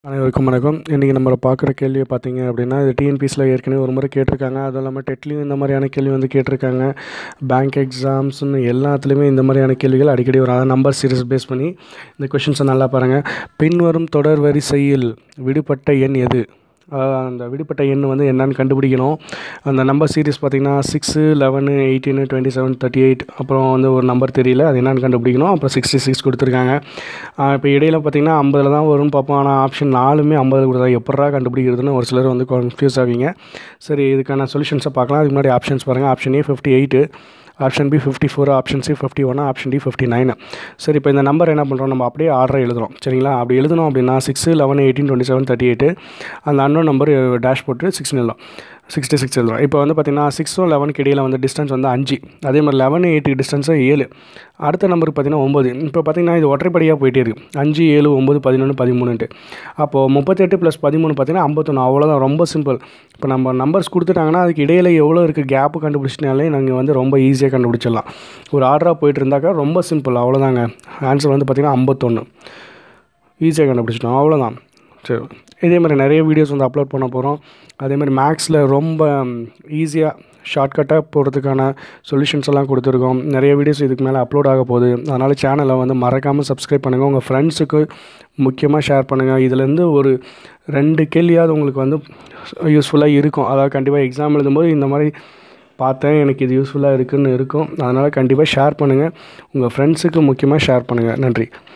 அனைவருக்கும் வணக்கம் இன்றைக்கி நம்ம பார்க்குற கேள்வியை பார்த்தீங்க அப்படின்னா இது டிஎன்பிஎஸ்சியில் ஏற்கனவே ஒரு முறை கேட்டிருக்காங்க அதுவும் இல்லாமல் டெட்லேயும் இந்த மாதிரியான கேள்வி வந்து கேட்டிருக்காங்க பேங்க் எக்ஸாம்ஸ்னு எல்லாத்துலேயுமே இந்த மாதிரியான கேள்விகள் அடிக்கடி வரும் அதாவது நம்பர் சீரிஸ் பேஸ் பண்ணி இந்த கொஷின்ஸை நல்லா பாருங்கள் பின்வரும் தொடர் வரிசையில் விடுபட்ட எண் எது அதாவது அந்த விடுபட்ட எண் வந்து என்னன்னு கண்டுபிடிக்கணும் அந்த நம்பர் சீரிஸ் பார்த்திங்கன்னா six eleven eighteen twenty seven thirty eight அப்புறம் வந்து ஒரு நம்பர் தெரியல அது என்னன்னு கண்டுபிடிக்கணும் அப்புறம் சிக்ஸ்டி சிக்ஸ் கொடுத்துருக்காங்க இப்போ இடையில பார்த்திங்கன்னா ஐம்பதில் தான் வரும்னு பார்ப்போம் ஆனால் ஆப்ஷன் நாலுமே ஐம்பது கொடுத்தா எப்படா கண்டுபிடிக்கிறதுன்னு ஒரு சிலர் வந்து கன்ஃபியூஸ் ஆவீங்க சரி இதுக்கான சொல்யூஷன்ஸை பார்க்கலாம் அதுக்கு முன்னாடி ஆப்ஷன்ஸ் பாருங்கள் option A fifty eight option B fifty four option C fifty one option D fifty nine சரி இப்போ இந்த நம்பர் என்ன பண்ணுறோம் நம்ம அப்படியே ஆர்டர் எழுதுறோம் சரிங்களா அப்படி எழுதணும் அப்படின்னா six eleven eighteen twenty seven thirty eight அந்த அன்னோன் நம்பர் டேஷ் போட்டு சிக்ஸ் எழுதும் சிக்ஸ்டி சிக்ஸ் எழுதுறோம் இப்போ வந்து பார்த்திங்கன்னா சிக்ஸும் லெவனுக்கு இடையில் வந்து டிஸ்டன்ஸ் வந்து அஞ்சு அதே மாதிரி லெவன் எயிட்டுக்கு டிஸ்டன்ஸு ஏழு அடுத்த நம்பருக்கு பார்த்திங்கன்னா ஒம்பது இப்போ பார்த்திங்கன்னா இது ஒற்றைப்படியாக போயிட்டே இருக்குது அஞ்சு ஏழு ஒம்பது பதினொன்று பதிமூணுன்ட்டு அப்போது முப்பத்தெட்டு ப்ளஸ் பதிமூணு பார்த்திங்கன்னா ஐம்பத்தொன்று அவ்வளோதான் ரொம்ப சிம்பிள் இப்போ நம்ம நம்பர்ஸ் கொடுத்துட்டாங்கன்னா அதுக்கு இடையில் எவ்வளோ இருக்குது கேப்பு கண்டுபிடிச்சினாலே நாங்கள் வந்து ரொம்ப ஈஸியாக கண்டுபிடிச்சிடலாம் ஒரு ஆர்டராக போயிட்டு இருந்தாக்கா ரொம்ப சிம்பிள் அவ்வளோதாங்க ஆன்சர் வந்து பார்த்திங்கன்னா ஐம்பத்தொன்று ஈஸியாக கண்டுபிடிச்சிட்டோம் அவ்வளோதான் சரி இதே மாதிரி நிறைய வீடியோஸ் வந்து அப்லோட் பண்ண போகிறோம் அதே மாதிரி மேக்ஸில் ரொம்ப ஈஸியாக ஷார்ட்கட்டாக போகிறதுக்கான சொல்யூஷன்ஸ் எல்லாம் கொடுத்துருக்கோம் நிறைய வீடியோஸ் இதுக்கு மேலே அப்லோட் ஆக போகுது அதனால் சேனலை வந்து மறக்காமல் சப்ஸ்கிரைப் பண்ணுங்கள் உங்கள் ஃப்ரெண்ட்ஸுக்கு முக்கியமாக ஷேர் பண்ணுங்கள் இதுலேருந்து ஒரு ரெண்டு கேள்வியாவது உங்களுக்கு வந்து யூஸ்ஃபுல்லாக இருக்கும் அதாவது கண்டிப்பாக எக்ஸாம் எழுதும்போது இந்த மாதிரி பார்த்தேன் எனக்கு இது யூஸ்ஃபுல்லாக இருக்குதுன்னு இருக்கும் அதனால் கண்டிப்பாக ஷேர் பண்ணுங்கள் உங்கள் ஃப்ரெண்ட்ஸுக்கு முக்கியமாக ஷேர் பண்ணுங்கள் நன்றி